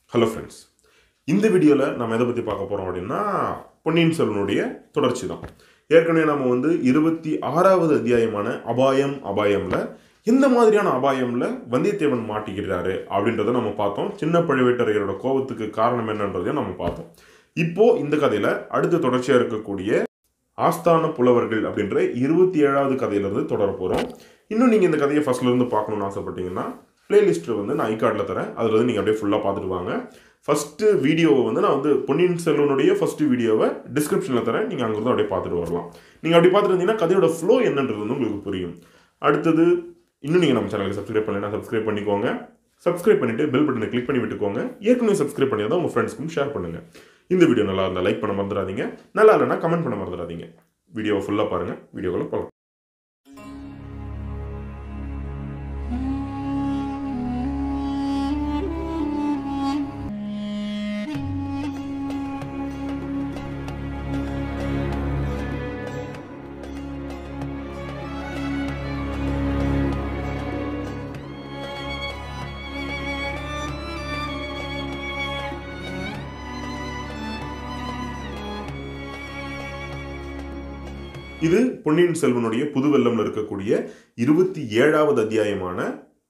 Hello friends இந்த வீடியோவில் நம்ம எதை பற்றி பார்க்க போகிறோம் அப்படின்னா பொன்னியின் செல்வனுடைய தொடர்ச்சி தான் ஏற்கனவே நம்ம வந்து இருபத்தி ஆறாவது அத்தியாயமான அபாயம் அபாயமில் எந்த மாதிரியான அபாயமில் வந்தியத்தேவன் மாட்டிக்கிறாரு அப்படின்றத நம்ம பார்த்தோம் சின்ன பழுவேட்டரையரோட கோபத்துக்கு காரணம் என்னன்றதையும் நம்ம பார்த்தோம் இப்போ இந்த கதையில் அடுத்த தொடர்ச்சியாக இருக்கக்கூடிய ஆஸ்தான புலவர்கள் அப்படின்ற இருபத்தி ஏழாவது கதையிலிருந்து தொடர போகிறோம் இன்னும் நீங்கள் இந்த கதையை ஃபர்ஸ்ட்லேருந்து பார்க்கணும்னு ஆசைப்பட்டீங்கன்னா பிளேலிஸ்ட்டு வந்து நான் ஐகார்டில் தரேன் அதில் வந்து நீங்கள் அப்படியே ஃபுல்லாக பார்த்துட்டு வாங்க ஃபஸ்ட்டு வீடியோவை வந்து நான் வந்து பொன்னியின் செல்வனுடைய ஃபஸ்ட்டு வீடியோவை டிஸ்கிரிப்ஷனில் தரேன் நீங்கள் அங்கிருந்து அப்படியே பார்த்துட்டு வரலாம் நீங்கள் அப்படி பார்த்துட்டு இருந்தீங்கன்னா கதையோட ஃப்ளோ என்னன்றது வந்து உங்களுக்கு புரியும் அடுத்தது இன்னும் நீங்கள் நம்ம சேனலுக்கு சப்ஸ்கிரைப் பண்ணலைன்னா சப்ஸ்கிரைப் பண்ணிக்கோங்க சப்ஸ்கிரைப் பண்ணிட்டு பெல் பட்டனை கிளிக் பண்ணி விட்டுக்கோங்க ஏற்கனவே சப்ஸ்கிரைப் பண்ணி தான் உங்கள் ஃப்ரெண்ட்ஸ்க்கும் ஷேர் பண்ணுங்கள் இந்த வீடியோ நல்லா இருந்தால் லைக் பண்ண மறந்துடாதீங்க நல்லா இல்லைன்னா கமெண்ட் பண்ண மறந்துடாதீங்க வீடியோவை ஃபுல்லாக பாருங்கள் வீடியோக்குள்ள போகலாம் இது பொன்னியின் செல்வனுடைய புதுவெல்லம்ல இருக்கக்கூடிய இருபத்தி ஏழாவது அத்தியாயமான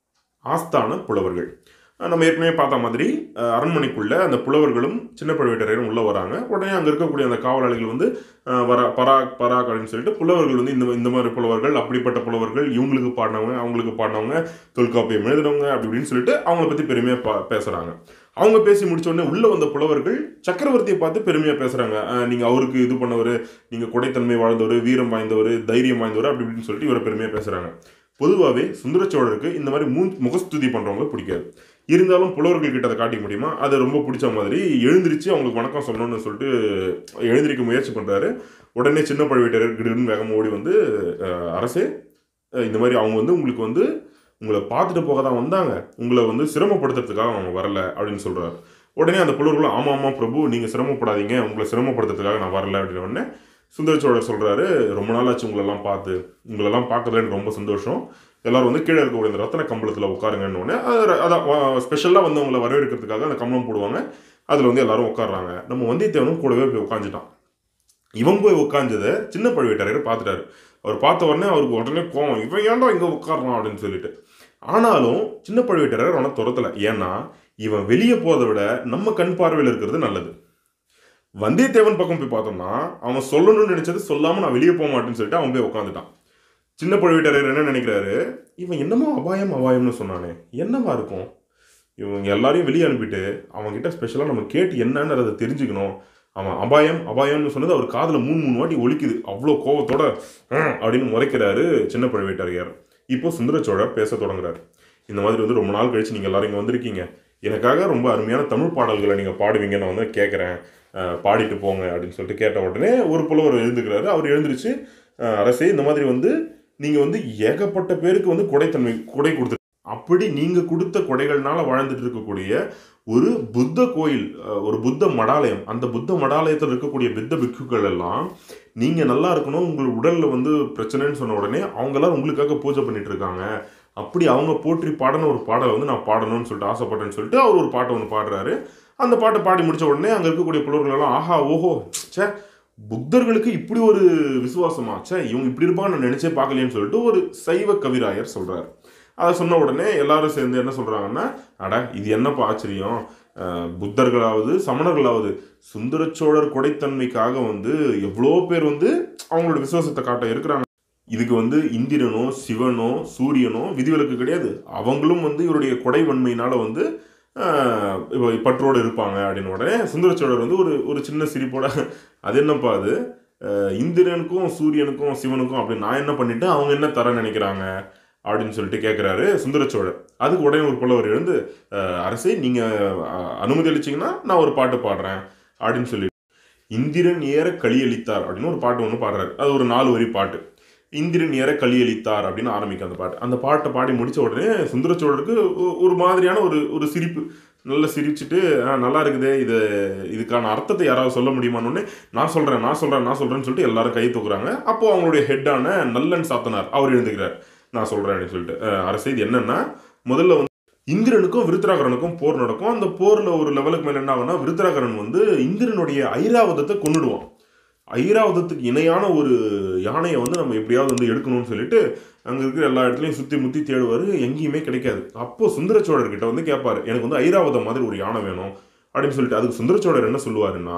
ஆஸ்தான புலவர்கள் அஹ் நம்ம ஏற்கனவே பார்த்த மாதிரி அஹ் அரண்மனைக்குள்ள அந்த புலவர்களும் சின்ன பழுவேட்டரையரும் உள்ள வராங்க உடனே அங்க இருக்கக்கூடிய அந்த காவலாளிகள் வந்து அஹ் வர பராக் பராக் அப்படின்னு சொல்லிட்டு புலவர்கள் வந்து இந்த இந்த மாதிரி புலவர்கள் அப்படிப்பட்ட புலவர்கள் இவங்களுக்கு பாடினவங்க அவங்களுக்கு பாடினவங்க தொல்காப்பியம் எழுதுனவங்க அப்படி இப்படின்னு சொல்லிட்டு அவங்கள பத்தி பெருமையா பா- பேசுறாங்க அவங்க பேசி முடிச்ச உடனே உள்ள வந்த புலவர்கள் சக்கரவர்த்தியை பார்த்து பெருமையா பேசுறாங்க அஹ் நீங்க அவருக்கு இது பண்ணவர் நீங்க கொடைத்தன்மை வாழ்ந்தவர் வீரம் வாய்ந்தவர் தைரியம் வாய்ந்தவர் அப்படி இப்படின்னு சொல்லிட்டு இவரை பெருமையா பேசுறாங்க பொதுவாகவே சுந்தர சோழருக்கு இந்த மாதிரி மூ முகஸ்துதி பண்றவங்க பிடிக்காது இருந்தாலும் புலவர்கள் கிட்ட அதை காட்டிக்க முடியுமா அது ரொம்ப பிடிச்ச மாதிரி எழுந்திருச்சு அவங்களுக்கு வணக்கம் சொல்லணும்னு சொல்லிட்டு எழுந்திருக்க முயற்சி பண்றாரு உடனே சின்ன பழுவேட்டரர் கிடுன்னு வேகமாக ஓடி வந்து அஹ், அரசே அஹ், இந்த மாதிரி அவங்க வந்து உங்களுக்கு வந்து உங்களை பார்த்துட்டு போக தான் வந்தாங்க உங்களை வந்து சிரமப்படுத்துறதுக்காக அவங்க வரல அப்படின்னு சொல்றாரு உடனே அந்த புலவர்களும் ஆமா ஆமா பிரபு நீங்க சிரமப்படாதீங்க உங்களை சிரமப்படுத்துறதுக்காக நான் வரல அப்படின்னு உடனே சுந்தர சோழர் சொல்றாரு ரொம்ப நாள் ஆச்சு உங்களெல்லாம் பார்த்து உங்களெல்லாம் பார்க்கறதுல எனக்கு ரொம்ப சந்தோஷம் எல்லாரும் வந்து கீழே இருக்கக்கூடிய இந்த ரத்தன கம்பளத்தில் உட்காருங்கன்னு உடனே அது அதான் ஸ்பெஷலாக வந்து அவங்களை வரவேற்கிறதுக்காக அந்த கம்பளம் போடுவாங்க அதில் வந்து எல்லாரும் உட்காடுறாங்க நம்ம வந்தியத்தேவனும் கூடவே போய் உட்காந்துட்டான் இவன் போய் உட்காந்ததை சின்ன பழுவேட்டரையர் பார்த்துட்டாரு அவர் பார்த்த உடனே அவருக்கு உடனே கோவம் இவன் ஏன்டா இங்கே உட்காரலாம் அப்படின்னு சொல்லிட்டு ஆனாலும் சின்ன பழுவேட்டரையர் அவனை துரத்தல ஏன்னா இவன் வெளியே போறதை விட நம்ம கண் பார்வையில் இருக்கிறது நல்லது வந்தியத்தேவன் பக்கம் போய் பார்த்தோம்னா அவன் சொல்லணும்னு நினைச்சது சொல்லாம நான் வெளியே போக மாட்டேன்னு சொல்லிட்டு அவன் போய் உட்காந்துட்டான் சின்ன பழுவேட்டரையர் என்ன நினைக்கிறாரு இவன் என்னமோ அபாயம் அபாயம்னு சொன்னானே என்னவா இருக்கும் இவங்க எல்லாரையும் வெளியே அனுப்பிட்டு அவன்கிட்ட ஸ்பெஷலாக நம்ம கேட்டு என்னன்னு அதை தெரிஞ்சுக்கணும் அவன் அபாயம் அபாயம்னு சொன்னது அவர் காதில் மூணு மூணு வாட்டி ஒலிக்குது அவ்வளோ கோவத்தோட "ஹம்" அப்படின்னு முறைக்கிறாரு சின்ன பழுவேட்டரையர் இப்போ சுந்தர சோழர் பேச தொடங்குறாரு இந்த மாதிரி வந்து ரொம்ப நாள் கழிச்சு நீங்கள் எல்லாரும் இங்கே வந்திருக்கீங்க எனக்காக ரொம்ப அருமையான தமிழ் பாடல்களை நீங்கள் பாடுவீங்க நான் வந்து கேட்குறேன் பாடிட்டு போங்க அப்படின்னு சொல்லிட்டு கேட்ட உடனே ஒரு புலவர் எழுந்துக்கிறாரு அவர் எழுந்திருச்சு "அஹ், அரசே இந்த மாதிரி வந்து நீங்கள் வந்து ஏகப்பட்ட பேருக்கு வந்து கொடைத்தன்மை கொடை கொடுத்து அப்படி நீங்க கொடுத்த கொடைகள்னால வாழ்ந்துட்டு இருக்கக்கூடிய ஒரு புத்த கோயில் அஹ், ஒரு புத்த மடாலயம் அந்த புத்த மடாலயத்தில் இருக்கக்கூடிய புத்த பிக்குகள் எல்லாம் நீங்க நல்லா இருக்கணும் உங்கள் உடல்ல வந்து பிரச்சனைன்னு சொன்ன உடனே அவங்க எல்லாம் உங்களுக்காக பூஜை பண்ணிட்டு இருக்காங்க அப்படி அவங்க போற்றி பாடின ஒரு பாடலை வந்து நான் பாடணும்னு சொல்லிட்டு ஆசைப்பட்டேன்னு சொல்லிட்டு அவர் ஒரு பாட்டை ஒன்று பாடுறாரு அந்த பாட்டை பாடி முடிச்ச உடனே அங்க இருக்கக்கூடிய புலவர்கள் எல்லாம் ஆஹா ஓஹோ ச்சே புத்தர்களுக்கு இப்படி ஒரு விசுவாசமா ச்சே இவங்க இப்படி இருப்பான்னு நான் நினைச்சே பார்க்கலையேன்னு சொல்லிட்டு ஒரு சைவ கவிராயர் சொல்றாரு அதை சொன்ன உடனே எல்லாரும் சேர்ந்து என்ன சொல்றாங்கன்னா அட இது என்னப்பா ஆச்சரியம் அஹ், புத்தர்களாவது சமணர்களாவது சுந்தர சோழர் கொடைத்தன்மைக்காக வந்து எவ்வளோ பேர் வந்து அவங்களோட விசுவாசத்தை காட்ட இருக்கிறாங்க இதுக்கு வந்து இந்திரனோ சிவனோ சூரியனோ விதிவிலக்கு கிடையாது அவங்களும் வந்து இவருடைய கொடை வன்மையினால வந்து ஆஹ், இப்ப பற்றோடு இருப்பாங்க அப்படின்னு உடனே சுந்தர சோழர் வந்து ஒரு ஒரு சின்ன சிரிப்போட அது என்னப்பா அது ஆஹ், இந்திரனுக்கும் சூரியனுக்கும் சிவனுக்கும் அப்படி நான் என்ன பண்ணிட்டேன் அவங்க என்ன தர நினைக்கிறாங்க அப்படின்னு சொல்லிட்டு கேட்குறாரு சுந்தர சோழர் அதுக்கு உடனே ஒரு புலவர் எழுந்து "அஹ், அரசே நீங்க அஹ், அனுமதி அளிச்சீங்கன்னா நான் ஒரு பாட்டு பாடுறேன் அப்படின்னு சொல்லி இந்திரன் ஏற களியளித்தார் அப்படின்னு ஒரு பாட்டு ஒன்று பாடுறாரு அது ஒரு நாலு வரி பாட்டு இந்திரன் ஏற களியளித்தார் அப்படின்னு ஆரம்பிக்கும் அந்த பாட்டு அந்த பாட்டை பாடி முடிச்ச உடனே சுந்தர சோழருக்கு ஒ- ஒரு மாதிரியான ஒரு ஒரு சிரிப்பு நல்லா சிரிச்சுட்டு "ஆ, நல்லா இருக்குதே இது இதுக்கான அர்த்தத்தை யாராவது சொல்ல முடியுமான்னு உடனே, நான் சொல்றேன் நான் சொல்றேன் நான் சொல்றேன்னு சொல்லிட்டு எல்லாரும் கை தூக்குறாங்க அப்போ அவங்களுடைய ஹெட்டான நல்லன் சாத்தனார் அவர் எழுந்துக்கிறார் நான் சொல்றேன் அப்படின்னு சொல்லிட்டு "அஹ், அரசே இது என்னன்னா முதல்ல வந்து இந்திரனுக்கும் விருத்ராகரனுக்கும் போர் நடக்கும் அந்த போர்ல ஒரு லெவலுக்கு மேல என்ன ஆகும்னா விருத்ராகரன் வந்து இந்திரனுடைய ஐராவதத்தை கொன்னுடுவான் ஐராவதத்துக்கு இணையான ஒரு யானையை வந்து நம்ம எப்படியாவது வந்து எடுக்கணும்னு சொல்லிட்டு அங்க இருக்கிற எல்லா இடத்துலையும் சுத்தி முத்தி தேடுவாரு எங்கேயுமே கிடைக்காது அப்போ சுந்தர சோழர்கிட்ட வந்து கேட்பாரு எனக்கு வந்து ஐராவதம் மாதிரி ஒரு யானை வேணும் அப்படின்னு சொல்லிட்டு அதுக்கு சுந்தர சோழர் என்ன சொல்லுவாருன்னா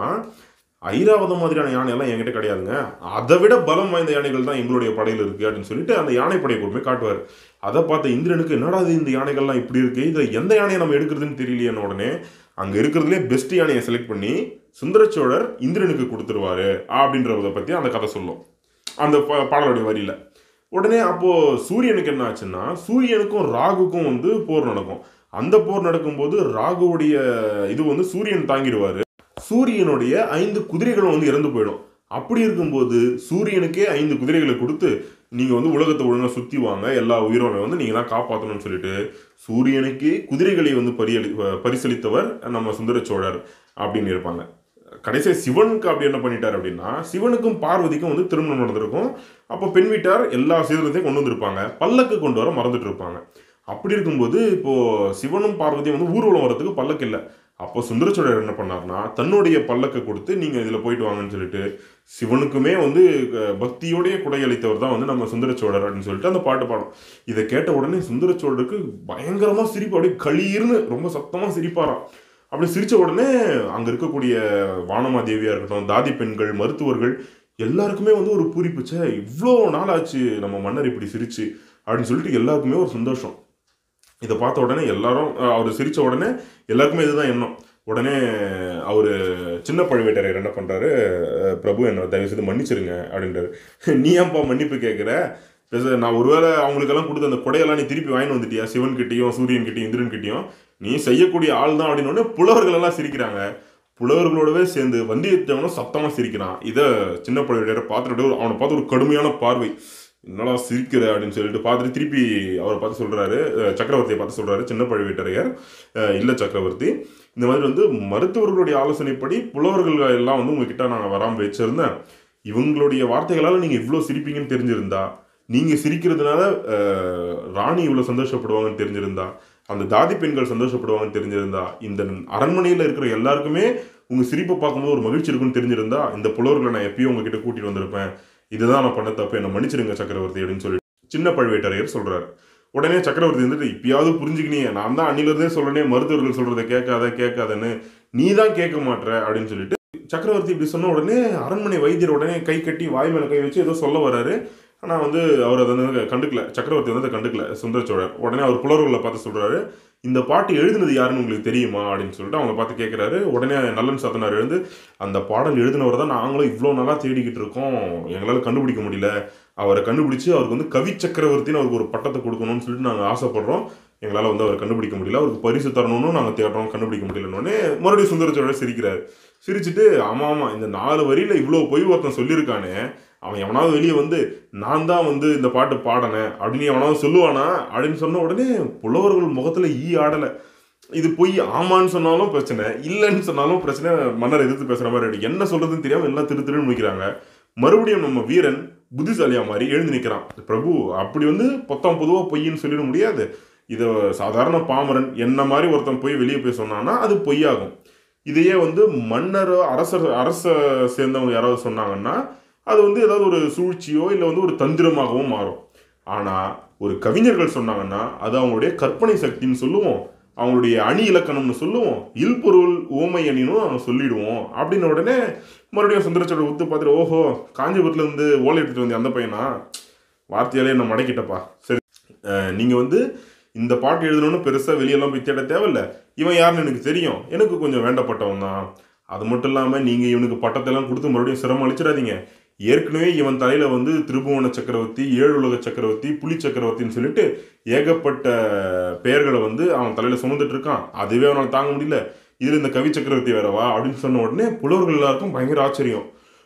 ஐராவதம் மாதிரியான யானை எல்லாம் என்கிட்ட கிடையாதுங்க அதை விட பலம் வாய்ந்த யானைகள் தான் எங்களுடைய படையில் இருக்கு அப்படின்னு சொல்லிட்டு அந்த யானை படையை கொண்டு காட்டுவார் அதை பார்த்த இந்திரனுக்கு என்னடா இது இந்த யானைகள்லாம் இப்படி இருக்கு இதை எந்த யானையை நம்ம எடுக்கிறதுன்னு தெரியலையேன்னு உடனே அங்க இருக்கிறதுலே பெஸ்ட் யானையை செலக்ட் பண்ணி சுந்தரச்சோழர் இந்திரனுக்கு கொடுத்துருவாரு அப்படின்றத பத்தி அந்த கதை சொல்லும் அந்த ப- பாடலுடைய வரியில உடனே அப்போ சூரியனுக்கு என்ன ஆச்சுன்னா சூரியனுக்கும் ராகுக்கும் வந்து போர் நடக்கும் அந்த போர் நடக்கும்போது ராகுவுடைய இது வந்து சூரியன் தாங்கிடுவாரு சூரியனுடைய ஐந்து குதிரைகளும் வந்து இறந்து போயிடும் அப்படி இருக்கும்போது சூரியனுக்கே ஐந்து குதிரைகளை கொடுத்து நீங்க வந்து உலகத்தை ஒழுங்கா சுத்தி வாங்க எல்லா உயிரோட வந்து நீங்க தான் காப்பாற்றணும்னு சொல்லிட்டு சூரியனுக்கே குதிரைகளை வந்து பரியளி பரிசளித்தவர் நம்ம சுந்தர சோழர் அப்படின்னு இருப்பாங்க கடைசியா சிவனுக்கு அப்படி என்ன பண்ணிட்டார் அப்படின்னா சிவனுக்கும் பார்வதிக்கும் வந்து திருமணம் நடந்திருக்கும் அப்போ பெண் வீட்டார் எல்லா சீதனத்தையும் கொண்டு வந்திருப்பாங்க பல்லக்கு கொண்டு வர மறந்துட்டு இருப்பாங்க அப்படி இருக்கும்போது இப்போ சிவனும் பார்வதியும் வந்து ஊர்வலம் வரதுக்கு பல்லக்கு இல்லை அப்போ சுந்தரச்சோழர் என்ன பண்ணார்னா தன்னுடைய பல்லக்கை கொடுத்து நீங்க இதுல போயிட்டு வாங்கன்னு சொல்லிட்டு சிவனுக்குமே வந்து அஹ், பக்தியோடைய குடையளித்தவர் தான் வந்து நம்ம சுந்தரச்சோழர் அப்படின்னு சொல்லிட்டு அந்த பாட்டு பாடும் இதை கேட்ட உடனே சுந்தரச்சோழருக்கு பயங்கரமா சிரிப்பு அப்படியே களீர்னு ரொம்ப சத்தமா சிரிப்பாராம் அப்படி சிரிச்ச உடனே அங்க இருக்கக்கூடிய வானமாதேவியா இருக்கட்டும் தாதி பெண்கள் மருத்துவர்கள் எல்லாருக்குமே வந்து ஒரு பூரிப்பு ச்சே இவ்வளோ நாள் ஆச்சு நம்ம மன்னர் இப்படி சிரிச்சு அப்படின்னு சொல்லிட்டு எல்லாருக்குமே ஒரு சந்தோஷம் இதை பார்த்த உடனே எல்லாரும் அஹ், அவர் சிரிச்ச உடனே எல்லாருக்குமே இதுதான் எண்ணம் உடனே அவர் சின்ன பழுவேட்டரையர் என்ன பண்றாரு அஹ், பிரபு என்ன தயவு செய்து மன்னிச்சிருங்க அப்படின்றாரு நீ ஏன்பா மன்னிப்பு கேட்குற பேச நான் ஒருவேளை அவங்களுக்கெல்லாம் கொடுத்த அந்த கொடையெல்லாம் நீ திருப்பி வாங்கிட்டு வந்துட்டியா சிவன் கிட்டயும் சூரியன் கிட்டயும் இந்திரன் கிட்டயும் நீ செய்யக்கூடிய ஆள் தான் அப்படின்னு உடனே புலவர்கள் எல்லாம் சிரிக்கிறாங்க புலவர்களோடவே சேர்ந்து வந்தியத்தேவனும் சத்தமா சிரிக்கிறான் இதை சின்ன பழுவேட்டரை பார்த்துட்டு அவனை பார்த்து ஒரு கடுமையான பார்வை என்னடா சிரிக்கிற அப்படின்னு சொல்லிட்டு பார்த்துட்டு திருப்பி அவரை பார்த்து சொல்றாரு அஹ், சக்கரவர்த்தியை பார்த்து சொல்றாரு சின்ன பழுவேட்டரையர் அஹ், இல்ல சக்கரவர்த்தி இந்த மாதிரி வந்து மருத்துவர்களுடைய ஆலோசனைப்படி புலவர்கள் எல்லாம் வந்து உங்ககிட்ட நான் வராமல் வச்சிருந்தேன் இவங்களுடைய வார்த்தைகளால் நீங்க இவ்வளோ சிரிப்பீங்கன்னு தெரிஞ்சிருந்தா நீங்க சிரிக்கிறதுனால அஹ், ராணி இவ்வளோ சந்தோஷப்படுவாங்கன்னு தெரிஞ்சிருந்தா அந்த தாதி பெண்கள் சந்தோஷப்படுவாங்கன்னு தெரிஞ்சிருந்தா இந்த அரண்மனையில் இருக்கிற எல்லாருக்குமே உங்க சிரிப்பை பார்க்கும்போது ஒரு மகிழ்ச்சி இருக்குன்னு தெரிஞ்சிருந்தா இந்த புலவர்களை நான் எப்பயும் உங்ககிட்ட கூட்டிட்டு வந்திருப்பேன் இதுதான் நான் பண்ண தப்பு என்னை மன்னிச்சிடுங்க சக்கரவர்த்தி அப்படின்னு சொல்லி சின்ன பழுவேட்டரையர் சொல்றாரு உடனே சக்கரவர்த்தி வந்துட்டு இப்பயாவது புரிஞ்சுக்கினியே நான் தான் அன்னிலிருந்தே சொல்றேனே மருத்துவர்கள் சொல்றதை கேட்காத கேட்காதன்னு நீ தான் கேட்க மாட்ற அப்படின்னு சொல்லிட்டு சக்கரவர்த்தி இப்படி சொன்ன உடனே அரண்மனை வைத்தியர் உடனே கை கட்டி வாய் மேல கை வச்சு ஏதோ சொல்ல வராரு ஆனா வந்து அவர் அதை வந்து கண்டுக்கல சக்கரவர்த்தி வந்து அதை கண்டுக்கல சுந்தர சோழர் உடனே அவர் புலவர்களை பார்த்து சொல்றாரு இந்த பாட்டு எழுதுனது யாருன்னு உங்களுக்கு தெரியுமா அப்படின்னு சொல்லிட்டு அவங்க பார்த்து கேட்குறாரு உடனே நல்லன் சாத்தனார் எழுந்து அந்த பாடல் எழுதினவர் தான் நாங்களும் இவ்வளோ நாளாக தேடிக்கிட்டு இருக்கோம் எங்களால் கண்டுபிடிக்க முடியல அவரை கண்டுபிடிச்சு அவருக்கு வந்து கவி சக்கரவர்த்தின்னு அவருக்கு ஒரு பட்டத்தை கொடுக்கணும்னு சொல்லிட்டு நாங்கள் ஆசைப்படுறோம் எங்களால் வந்து அவரை கண்டுபிடிக்க முடியல அவருக்கு பரிசு தரணும்னு நாங்கள் தேடுறோம் கண்டுபிடிக்க முடியலன்னொடனே மறுபடியும் சுந்தர சோழர் சிரிக்கிறாரு சிரிச்சுட்டு ஆமா ஆமா இந்த நாலு வரியில இவ்வளோ பொய் ஒருத்தன் சொல்லியிருக்கானே அவன் எவனாவது வெளியே வந்து நான் தான் வந்து இந்த பாட்டு பாடினேன் அப்படின்னு எவனாவது சொல்லுவானா அப்படின்னு சொன்ன உடனே புலவர்கள் முகத்துல ஈ ஆடலை இது பொய் ஆமான்னு சொன்னாலும் பிரச்சனை இல்லைன்னு சொன்னாலும் பிரச்சனை மன்னர் எதிர்த்து பேசுற மாதிரி இருக்கு. என்ன சொல்றதுன்னு தெரியாம எல்லாம் திரு திருன்னு முடிக்கிறாங்க மறுபடியும் நம்ம வீரன் புத்திசாலியா மாதிரி எழுந்து நிற்கிறான் பிரபு அப்படி வந்து பொத்தாம் பொதுவாக பொய்ன்னு சொல்லிட முடியாது இதை சாதாரண பாமரன் என்ன மாதிரி ஒருத்தன் போய் வெளியே போய் சொன்னான்னா அது பொய்யாகும் இதையே வந்து மன்னரோ அரசர் அரச சேர்ந்தவங்க யாராவது சொன்னாங்கன்னா அது வந்து ஏதாவது ஒரு சூழ்ச்சியோ இல்லை வந்து ஒரு தந்திரமாகவும் மாறும் ஆனால் ஒரு கவிஞர்கள் சொன்னாங்கன்னா அது அவங்களுடைய கற்பனை சக்தின்னு சொல்லுவோம் அவங்களுடைய அணி இலக்கணம்னு சொல்லுவோம் இல்பொருள் ஓமை அணினும் நாங்கள் சொல்லிடுவோம் அப்படின்னு உடனே மறுபடியும் சுந்தரச்சோட உத்து பார்த்துட்டு ஓஹோ காஞ்சிபுரத்துல இருந்து ஓலை எடுத்துட்டு வந்தேன் அந்த பையனா வார்த்தையாலே என்ன மடக்கிட்டப்பா சரி அஹ், நீங்க வந்து இந்த பாட்டு எழுதணும்னு பெருசா வெளியெல்லாம் போய் தேட தேவையில்ல இவன் யாருன்னு எனக்கு தெரியும் எனக்கு கொஞ்சம் வேண்டப்பட்டவன் தான் அது மட்டும் இல்லாம நீங்க இவனுக்கு பட்டத்தெல்லாம் கொடுத்து மறுபடியும் சிரமம் அளிச்சிடாதீங்க ஏற்கனவே இவன் தலையில வந்து திருபுவன சக்கரவர்த்தி ஏழுலக சக்கரவர்த்தி புலி சக்கரவர்த்தின்னு சொல்லிட்டு ஏகப்பட்ட பெயர்களை வந்து அவன் தலையில சுமந்துட்டு இருக்கான் அதுவே அவனால் தாங்க முடியல இதுல இந்த கவி சக்கரவர்த்தி வேறவா அப்படின்னு சொன்ன உடனே புலவர்கள் எல்லாருக்கும் பயங்கர ஆச்சரியம்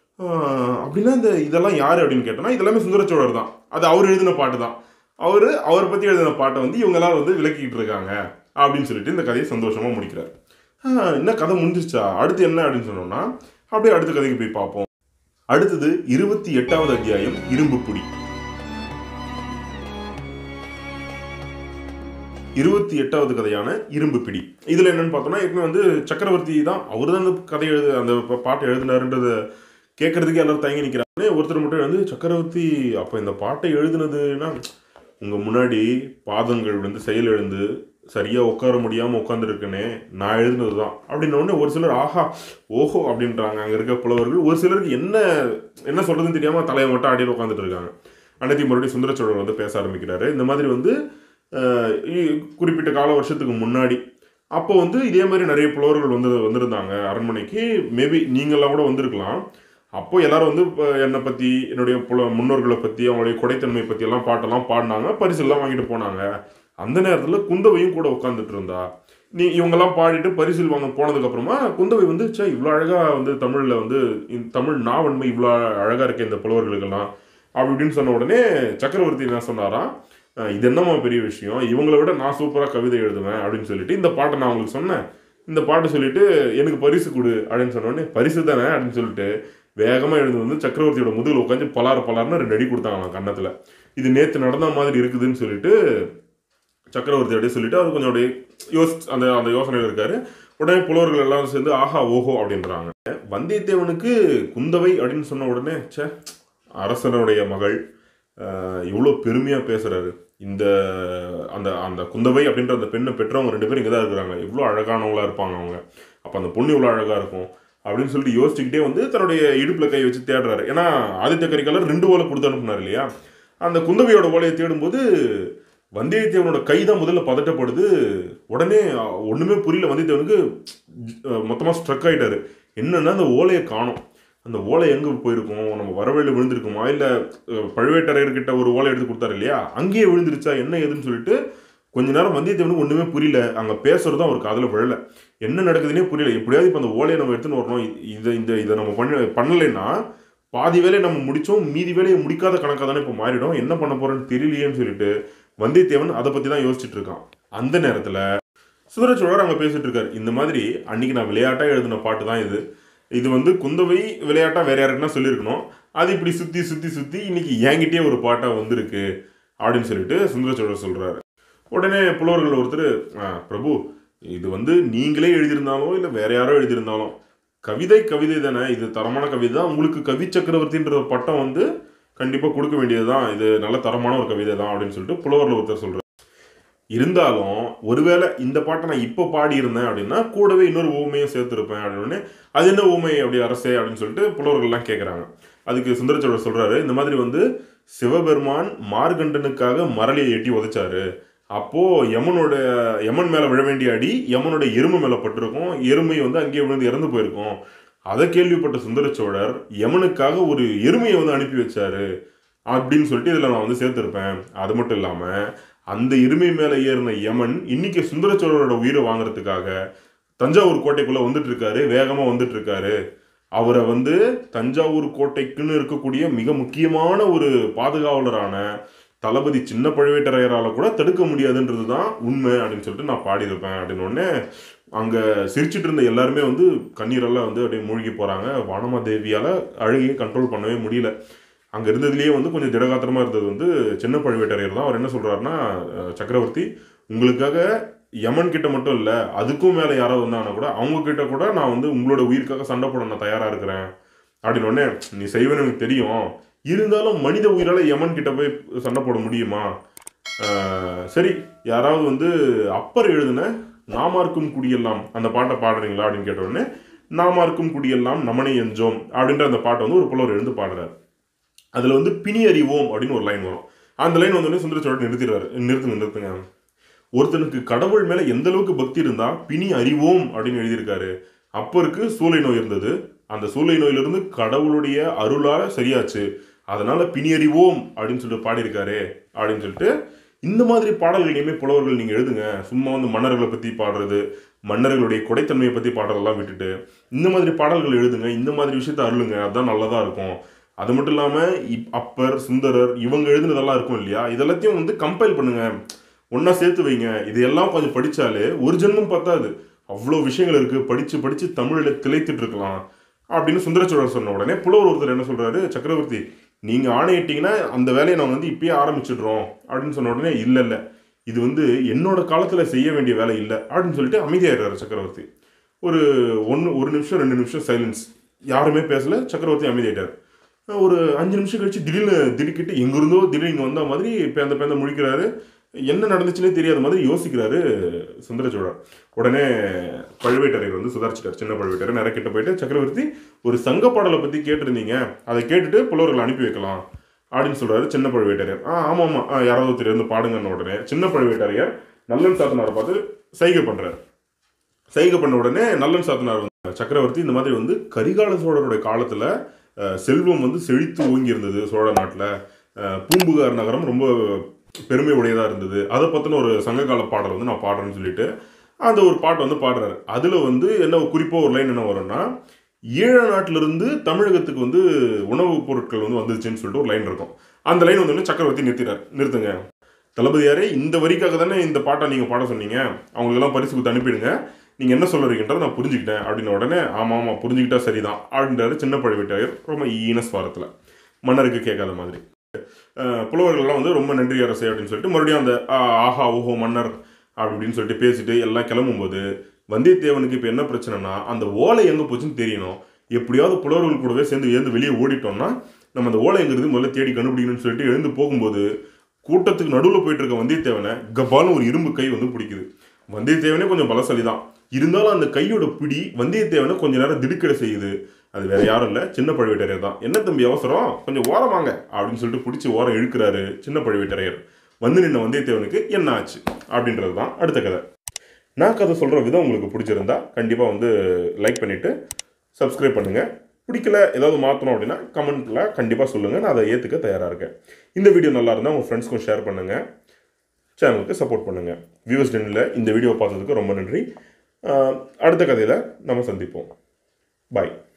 ஆஹ் அப்படின்னா இந்த இதெல்லாம் யாரு அப்படின்னு கேட்டோம்னா இதெல்லாமே சுந்தரச்சோழர் தான் அது அவர் எழுதின பாட்டு தான் அவரு அவர் பத்தி எழுதின பாட்டை வந்து இவங்க எல்லாரும் வந்து விளக்கிட்டு இருக்காங்க அப்படின்னு சொல்லிட்டு இந்த கதையை சந்தோஷமா முடிக்கிறார் ஆஹ் என்ன கதை முடிஞ்சிருச்சா அடுத்து என்ன அப்படின்னு சொன்னோம்னா அப்படியே அடுத்த கதைக்கு போய் பார்ப்போம் அடுத்தது இருபத்தி எட்டாவது அத்தியாயம் இரும்பு புடி இருபத்தி எட்டாவது கதையான இரும்பு பிடி இதில் என்னன்னு பார்த்தோம்னா ஏற்கனவே வந்து சக்கரவர்த்தி தான் அவர் தான் அந்த கதை எழுது அந்த ப- பாட்டை எழுதினாருன்றத கேட்கறதுக்கே எல்லாரும் தயங்கி நிற்கிறாங்க ஒருத்தர் மட்டும் வந்து சக்கரவர்த்தி அப்போ இந்த பாட்டை எழுதுனதுன்னா உங்கள் முன்னாடி பாதங்கள் வந்து செயல் எழுந்து சரியாக உட்கார முடியாமல் உட்காந்துருக்கனே நான் எழுதுனது தான் அப்படின்ன உடனே ஒரு சிலர் ஆஹா ஓஹோ அப்படின்றாங்க அங்கே இருக்க புலவர்கள் ஒரு சிலருக்கு என்ன என்ன சொல்கிறதுன்னு தெரியாமல் தலையை மட்டும் அடியில் உட்காந்துட்டு இருக்காங்க அனைத்தையும் மறுபடியும் சுந்தர சோழர் வந்து பேச ஆரம்பிக்கிறாரு இந்த மாதிரி வந்து அஹ், இ- குறிப்பிட்ட கால வருஷத்துக்கு முன்னாடி அப்போ வந்து இதே மாதிரி நிறைய புலவர்கள் வந்து வந்திருந்தாங்க அரண்மனைக்கு மேபி நீங்களாம் கூட வந்திருக்கலாம் அப்போ எல்லாரும் வந்து இப்போ என்னை பற்றி என்னுடைய புல முன்னோர்களை பற்றி அவங்களுடைய கொடைத்தன்மை பற்றி எல்லாம் பாட்டெல்லாம் பாடினாங்க பரிசெல்லாம் வாங்கிட்டு போனாங்க அந்த நேரத்தில் குந்தவையும் கூட உட்காந்துட்டு இருந்தா நீ இவங்கெல்லாம் பாடிட்டு பரிசில் வாங்க போனதுக்கப்புறமா குந்தவை வந்து சே இவ்வளோ அழகாக வந்து தமிழில் வந்து இந்த தமிழ் நாவன்மை இவ்வளோ அழகாக இருக்கே இந்த புலவர்களுக்கெல்லாம் அப்படி இப்படின்னு சொன்ன உடனே சக்கரவர்த்தி என்ன சொன்னாராம் "அஹ், இது என்னம்மா பெரிய விஷயம் இவங்களை விட நான் சூப்பராக கவிதை எழுதுவேன் அப்படின்னு சொல்லிட்டு இந்த பாட்டை நான் உங்களுக்கு சொன்னேன் இந்த பாட்டு சொல்லிட்டு எனக்கு பரிசு கொடு அப்படின்னு சொன்ன உடனே பரிசு தானே அப்படின்னு சொல்லிட்டு வேகமாக எழுந்து வந்து சக்கரவர்த்தியோட முதுகில் உட்காந்து பலார் பலார்னு ரெண்டு அடி கொடுத்தாங்க கன்னத்தில் இது நேற்று நடந்த மாதிரி இருக்குதுன்னு சொல்லிட்டு சக்கரவர்த்தி அப்படியே சொல்லிட்டு அவர் கொஞ்சம் அப்படியே யோசி அந்த அந்த யோசனையில் இருக்காரு உடனே புலவர்கள் எல்லாரும் சேர்ந்து ஆஹா ஓஹோ அப்படின்றாங்க வந்தியத்தேவனுக்கு குந்தவை அப்படின்னு சொன்ன உடனே ச்சே அரசனுடைய மகள் இவ்வளோ பெருமையாக பேசுறாரு இந்த அந்த அந்த குந்தவை அப்படின்ற அந்த பெண்ணை பெற்றவங்க ரெண்டு பேரும் இங்கே தான் இருக்கிறாங்க எவ்வளோ அழகானவங்களா இருப்பாங்க அவங்க அப்போ அந்த பொண்ணு இவ்வளோ அழகாக இருக்கும் அப்படின்னு சொல்லிட்டு யோசிச்சுக்கிட்டே வந்து தன்னுடைய இடுப்பில் கை வச்சு தேடுறாரு ஏன்னா ஆதித்த கரிகாலர் ரெண்டு ஓலை கொடுத்து அனுப்புனார் இல்லையா அந்த குந்தவையோட ஓலையை தேடும்போது வந்தியத்தேவனோட கை தான் முதல்ல பதட்டப்படுது உடனே அஹ், ஒண்ணுமே புரியல வந்தியத்தேவனுக்கு மொத்தமாக ஸ்ட்ரக் ஆயிட்டாரு என்னன்னா அந்த ஓலையை காணோம் அந்த ஓலை எங்கே போயிருக்கும் நம்ம வரவேல விழுந்திருக்குமா இல்லை பழுவேட்டரையர்கிட்ட ஒரு ஓலை எடுத்து கொடுத்தாரு இல்லையா அங்கேயே விழுந்துருச்சா என்ன ஏதுன்னு சொல்லிட்டு கொஞ்ச நேரம் வந்தியத்தேவனுக்கு ஒன்றுமே புரியல அங்கே பேசுறதும் அவருக்கு அதில் விழல என்ன நடக்குதுன்னே புரியல எப்படியாவது இப்போ அந்த ஓலையை நம்ம எடுத்துன்னு வரணும் இ- இதை இந்த இதை நம்ம பண்ண பண்ணலைன்னா பாதி வேலையை நம்ம முடிச்சோம் மீதி வேலையை முடிக்காத கணக்காக தானே இப்போ மாறிடும் என்ன பண்ண போறோன்னு தெரியலையேன்னு சொல்லிட்டு வந்தியத்தேவன் அதை பற்றி தான் யோசிச்சுட்டு இருக்கான் அந்த நேரத்தில் சுந்தரச்சோழர் அங்கே பேசிட்டு இருக்காரு இந்த மாதிரி அன்னைக்கு நான் விளையாட்டாக எழுதின பாட்டு தான் இது இது வந்து குந்தவை விளையாட்டா வேற யாருக்குன்னா சொல்லியிருக்கணும் அது இப்படி சுற்றி சுற்றி சுற்றி இன்னைக்கு என்கிட்டயே ஒரு பாட்டாக வந்திருக்கு அப்படின்னு சொல்லிட்டு சுந்தரச்சோழர் சொல்றாரு உடனே புலவர்கள் ஒருத்தர் "ஆ, பிரபு இது வந்து நீங்களே எழுதியிருந்தாலும் இல்லை வேற யாரோ எழுதியிருந்தாலும் கவிதை கவிதை தானே இது தரமான கவிதை தான் உங்களுக்கு கவி சக்கரவர்த்தின்ற ஒரு பட்டம் வந்து கண்டிப்பாக கொடுக்க வேண்டியது தான் இது நல்ல தரமான ஒரு கவிதை தான் அப்படின்னு சொல்லிட்டு புலவரில் ஒருத்தர் சொல்றாரு இருந்தாலும் ஒருவேளை இந்த பாட்டை நான் இப்போ பாடியிருந்தேன் அப்படின்னா கூடவே இன்னொரு ஊமையை சேர்த்துருப்பேன் அப்படின்னு அது என்ன ஊமை அப்படி அரசே அப்படின்னு சொல்லிட்டு புலவர்கள்லாம் கேட்குறாங்க அதுக்கு சுந்தரச்சோழர் சொல்றாரு இந்த மாதிரி வந்து சிவபெருமான் மார்கண்டனுக்காக மரளியை எட்டி உதைச்சாரு அப்போ யமனோட யமன் மேல விழ வேண்டிய அடி யமனோட எருமை மேல பட்டிருக்கும் எருமை வந்து அங்கேயே விழுந்து இறந்து போயிருக்கும் அதை கேள்விப்பட்ட சுந்தரச்சோழர் யமனுக்காக ஒரு எருமையை வந்து அனுப்பி வச்சாரு அப்படின்னு சொல்லிட்டு இதில் நான் வந்து சேர்த்துருப்பேன் அது மட்டும் இல்லாமல் அந்த எருமை மேலே ஏறின யமன் இன்னைக்கு சுந்தரச்சோழரோட உயிரை வாங்குறதுக்காக தஞ்சாவூர் கோட்டைக்குள்ள வந்துட்டு இருக்காரு வேகமா வந்துட்டு இருக்காரு அவரை வந்து தஞ்சாவூர் கோட்டைக்குன்னு இருக்கக்கூடிய மிக முக்கியமான ஒரு பாதுகாவலரான தளபதி சின்ன பழுவேட்டரையரால கூட தடுக்க முடியாதுன்றது தான் உண்மை அப்படின்னு சொல்லிட்டு நான் பாடியிருப்பேன் அப்படின்னு உடனே அங்க சிரிச்சிட்டு இருந்த எல்லாருமே வந்து கண்ணீரெல்லாம் வந்து அப்படியே மூழ்கி போறாங்க வானமாதேவியால அழுகையை கண்ட்ரோல் பண்ணவே முடியல அங்க இருந்ததுலயே வந்து கொஞ்சம் திடகாத்திரமா இருந்தது வந்து சின்ன பழுவேட்டரையர் தான் அவர் என்ன சொல்றாருன்னா அஹ், சக்கரவர்த்தி உங்களுக்காக யமன் கிட்ட மட்டும் இல்ல அதுக்கும் மேல யாராவது வந்தாங்கன்னா கூட அவங்க கிட்ட கூட நான் வந்து உங்களோட உயிருக்காக சண்டை போட நான் தயாரா இருக்கிறேன் அப்படின்னு உடனே நீ செய்வேன்னு எனக்கு தெரியும் இருந்தாலும் மனித உயிரால யமன் கிட்ட போய் சண்டை போட முடியுமா அஹ், சரி யாராவது வந்து அப்பர் எழுதின நாமார்க்கும் குடியெல்லாம் அந்த பாட்டை பாடுறீங்களா அப்படின்னு கேட்ட உடனே நாமார்க்கும் குடியெல்லாம் நமனை எஞ்சோம் அப்படின்ற அந்த பாட்டை வந்து ஒரு புலவர் எழுந்து பாடுறாரு அதுல வந்து பிணி அறிவோம் அப்படின்னு ஒரு லைன் வரும் அந்த லைன் வந்தோடனே சுந்தர சோழர் நிறுத்திடுறாரு நிறுத்துங்க நிறுத்துங்க ஒருத்தனுக்கு கடவுள் மேல எந்த அளவுக்கு பக்தி இருந்தா பிணி அறிவோம் அப்படின்னு எழுதியிருக்காரு அப்பருக்கு சூளை நோய் இருந்தது அந்த சூளை நோயிலிருந்து கடவுளுடைய அருளால சரியாச்சு அதனால பிணி அறிவோம் அப்படின்னு சொல்லிட்டு பாடியிருக்காரு அப்படின்னு சொல்லிட்டு இந்த மாதிரி பாடல்களையுமே புலவர்கள் நீங்க எழுதுங்க சும்மா வந்து மன்னர்களை பத்தி பாடுறது மன்னர்களுடைய கொடைத்தன்மையை பத்தி பாடுறதெல்லாம் விட்டுட்டு இந்த மாதிரி பாடல்கள் எழுதுங்க இந்த மாதிரி விஷயத்த அருளுங்க அதுதான் நல்லதா இருக்கும் அது மட்டும் இல்லாம இப்- அப்பர் சுந்தரர் இவங்க எழுதுனதெல்லாம் இருக்கும் இல்லையா இதெல்லாத்தையும் வந்து கம்பைல் பண்ணுங்க ஒண்ணா சேர்த்து வைங்க இதையெல்லாம் கொஞ்சம் படிச்சாலே ஒரு ஜென்மம் பத்தாது அவ்வளோ விஷயங்கள் இருக்கு படிச்சு படிச்சு தமிழ்ல திளைத்துட்டு இருக்கலாம் அப்படின்னு சுந்தரச்சோழர் சொன்ன உடனே புலவர் ஒருத்தர் என்ன சொல்றாரு சக்கரவர்த்தி நீங்க ஆணையிட்டீங்கன்னா அந்த வேலையை நாங்கள் வந்து இப்பயே ஆரம்பிச்சிடுறோம் அப்படின்னு சொன்ன உடனே இல்ல இல்ல இது வந்து என்னோட காலத்தில் செய்ய வேண்டிய வேலை இல்லை அப்படின்னு சொல்லிட்டு அமைதியாயிடுறாரு சக்கரவர்த்தி ஒரு ஒன்று ஒரு நிமிஷம் ரெண்டு நிமிஷம் சைலன்ஸ் யாருமே பேசல சக்கரவர்த்தி அமைதியாயிட்டார் ஒரு அஞ்சு நிமிஷம் கழிச்சு திடீர்னு திடுக்கிட்டு எங்கிருந்தோ திடீர்னு இங்கே வந்த மாதிரி பேந்த பேந்த முழிக்கிறாரு என்ன நடந்துச்சுன்னே தெரியாத மாதிரி யோசிக்கிறாரு சுந்தர சோழர் உடனே பழுவேட்டரையர் வந்து சுதாரிச்சிட்டார் சின்ன பழுவேட்டரையர் நிறைய கிட்ட போயிட்டு சக்கரவர்த்தி ஒரு சங்க பாடலை பற்றி கேட்டிருந்தீங்க அதை கேட்டுட்டு புலவர்களை அனுப்பி வைக்கலாம் அப்படின்னு சொல்றாரு சின்ன பழுவேட்டரையர் ஆ ஆமாம் ஆமாம் ஆ, யாராவது ஒருத்தர் இருந்து பாடுங்கன்னு உடனே சின்ன பழுவேட்டரையர் நல்லன் சாத்தனாரை பார்த்து சைகை பண்றாரு சைகை பண்ண உடனே நல்லன் சாத்தனார் வந்து சக்கரவர்த்தி இந்த மாதிரி வந்து கரிகால சோழருடைய காலத்துல அஹ், செல்வம் வந்து செழித்து ஓங்கி இருந்தது சோழ நாட்டில் பூம்புகார் நகரம் ரொம்ப பெருமை உடையதாக இருந்தது அதை பற்றின ஒரு சங்ககால பாடல் வந்து நான் பாடுறேன்னு சொல்லிட்டு அந்த ஒரு பாட்டை வந்து பாடுறாரு அதில் வந்து என்ன குறிப்பாக ஒரு லைன் என்ன வரும்னா ஈழ நாட்டிலிருந்து தமிழகத்துக்கு வந்து உணவுப் பொருட்கள் வந்து வந்துச்சுன்னு சொல்லிட்டு ஒரு லைன் இருக்கும் அந்த லைன் வந்து சக்கரவர்த்தி நிறுத்தினார் நிறுத்துங்க தளபதியாரே இந்த வரிக்காக தானே இந்த பாட்டை நீங்கள் பாட சொன்னீங்க அவங்களுக்கெல்லாம் பரிசு கொடுத்து அனுப்பிடுங்க நீங்கள் என்ன சொல்லுறீங்கன்றதை நான் புரிஞ்சுக்கிட்டேன் அப்படின்ன உடனே ஆமாம் ஆமாம் புரிஞ்சுக்கிட்டா சரிதான் அப்படின்றாரு சின்ன பழுவேட்டையர் ரொம்ப ஈன ஸ்வாரத்தில் மன்னருக்கு கேட்காத மாதிரி அஹ் புலவர்கள்லாம் வந்து ரொம்ப நன்றி அரசே அப்படின்னு சொல்லிட்டு மறுபடியும் அந்த ஆ, ஆஹா ஓஹோ மன்னர் அப்படி இப்படின்னு சொல்லிட்டு பேசிட்டு எல்லாம் கிளம்பும்போது வந்தியத்தேவனுக்கு இப்போ என்ன பிரச்சனைனா அந்த ஓலை எங்கே போச்சுன்னு தெரியணும் எப்படியாவது புலவர்கள் கூடவே சேர்ந்து எழுந்து வெளியே ஓடிட்டோம்னா நம்ம அந்த ஓலை எங்கிறது முதல்ல தேடி கண்டுபிடிக்கணும்னு சொல்லிட்டு எழுந்து போகும்போது கூட்டத்துக்கு நடுவில் போயிட்டு இருக்க வந்தியத்தேவனை கபால்னு ஒரு இரும்பு கை வந்து பிடிக்குது வந்தியத்தேவனே கொஞ்சம் பலசாலி தான் இருந்தாலும் அந்த கையோட பிடி வந்தியத்தேவனை கொஞ்ச நேரம் திடுக்கிட செய்யுது அது வேற யாரும் இல்லை சின்ன பழுவேட்டரையர் தான் என்ன தம்பி அவசரம் கொஞ்சம் ஓரமாங்க அப்படின்னு சொல்லிட்டு பிடிச்சி ஓரம் இழுக்கிறாரு சின்ன பழுவேட்டரையர் வந்து நின்ன வந்தியத்தேவனுக்கு என்ன ஆச்சு அப்படின்றது தான் அடுத்த கதை நான் கதை சொல்கிற விதம் உங்களுக்கு பிடிச்சிருந்தா கண்டிப்பாக வந்து லைக் பண்ணிவிட்டு சப்ஸ்கிரைப் பண்ணுங்கள் பிடிக்கல ஏதாவது மாற்றணும் அப்படின்னா கமெண்ட்டில் கண்டிப்பாக சொல்லுங்கள் நான் அதை ஏற்றுக்க தயாராக இருக்கேன் இந்த வீடியோ நல்லா இருந்தால் உங்கள் ஃப்ரெண்ட்ஸ்க்கும் ஷேர் பண்ணுங்கள் சேனலுக்கு சப்போர்ட் பண்ணுங்கள் வியூவர்ஸ் டென்னில் இந்த வீடியோ பார்த்ததுக்கு ரொம்ப நன்றி ஆஹ் அடுத்த கதையில் நம்ம சந்திப்போம் பாய்